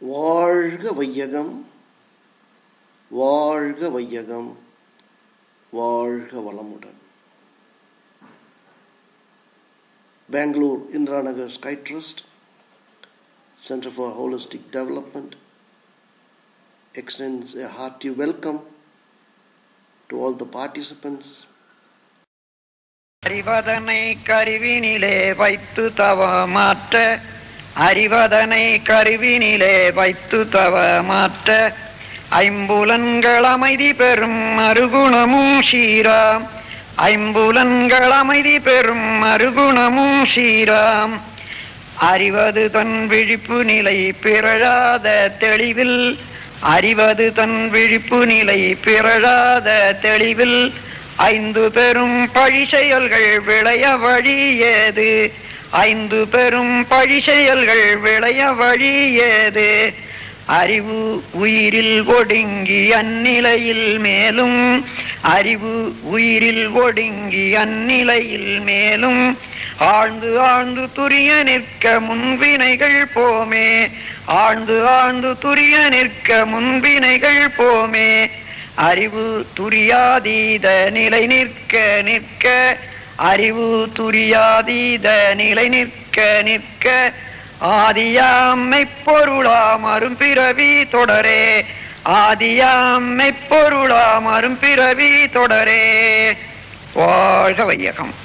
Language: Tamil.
வாழ்க வையகம் வாழ்க வையகம் வாழ்க வளமுடன் Bangalore Indira Nagar SKY trust centre for holistic development extends a hearty welcome to all the participants அறிவதனை கருவினிலே வைத்து தவ மாற்ற அறிவதனை கருவினிலே வைத்து தவ மாற்ற ஐம்புலன்கள் அமைதி பெறும் மறுகுணமும் சீராம் ஐம்புலன்கள் அமைதி பெறும் மறுகுணமும் சீராம் அறிவது தன் விழிப்பு நிலை பிறழாத தெளிவில் அறிவது தன் விழிப்பு நிலை பிறழாத தெளிவில் ஐந்து பெரும் பழி செயல்கள் விளைய வழியேது ஐந்து பெரும் பழி செயல்கள் விளைய வழியேது அறிவு உயிரில் ஒடுங்கி அந்நிலையில் மேலும் அறிவு உயிரில் ஒடுங்கி அந்நிலையில் மேலும் ஆழ்ந்து ஆழ்ந்து துரிய நிற்க முன்வினைகள் போமே ஆழ்ந்து ஆழ்ந்து துரிய நிற்க முன்வினைகள் போமே அறிவு துரியாதீத நிலை நிற்க நிற்க அறிவு துரியாதீத நிலை நிற்க நிற்க ஆதியாம்மை பொருளாம் அரும்பிறவி தொடரே ஆதியாம்மை பொருளாம் அரும்பிறவி தொடரே வாழ்க வையகம்